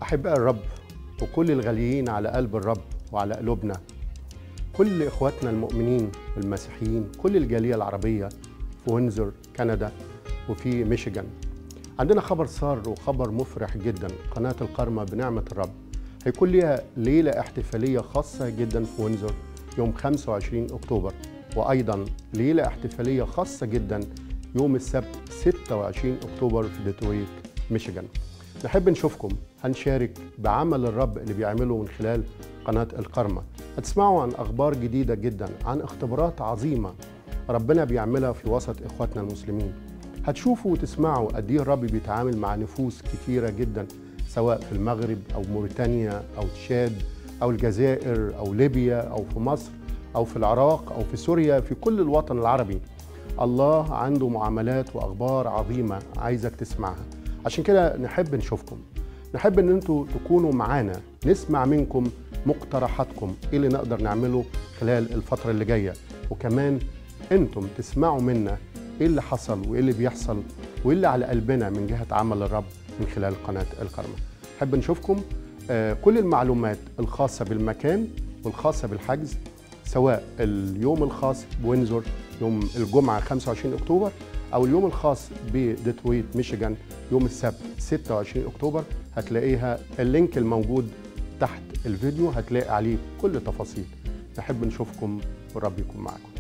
أحباء الرب وكل الغاليين على قلب الرب وعلى قلوبنا كل إخواتنا المؤمنين والمسيحيين كل الجالية العربية في وينزور كندا وفي ميشيغان عندنا خبر سار وخبر مفرح جدا قناة القرمة بنعمة الرب هيكون ليها ليلة احتفالية خاصة جدا في وينزور يوم 25 أكتوبر وأيضا ليلة احتفالية خاصة جدا يوم السبت 26 أكتوبر في ديترويت ميشيغان نحب نشوفكم هنشارك بعمل الرب اللي بيعمله من خلال قناة القرمة هتسمعوا عن أخبار جديدة جدا عن اختبارات عظيمة ربنا بيعملها في وسط إخواتنا المسلمين هتشوفوا وتسمعوا قد ايه الرب بيتعامل مع نفوس كتيرة جدا سواء في المغرب أو موريتانيا أو تشاد أو الجزائر أو ليبيا أو في مصر أو في العراق أو في سوريا في كل الوطن العربي الله عنده معاملات وأخبار عظيمة عايزك تسمعها عشان كده نحب نشوفكم نحب ان انتوا تكونوا معانا نسمع منكم مقترحاتكم ايه اللي نقدر نعمله خلال الفترة اللي جاية وكمان انتم تسمعوا منا ايه اللي حصل وايه اللي بيحصل وايه اللي على قلبنا من جهة عمل الرب من خلال قناة الكرمة نحب نشوفكم آه، كل المعلومات الخاصة بالمكان والخاصة بالحجز سواء اليوم الخاص بوينزور يوم الجمعة 25 أكتوبر أو اليوم الخاص بديترويت ميشيغان يوم السبت 26 أكتوبر هتلاقيها اللينك الموجود تحت الفيديو هتلاقي عليه كل تفاصيل نحب نشوفكم والرب يكون معكم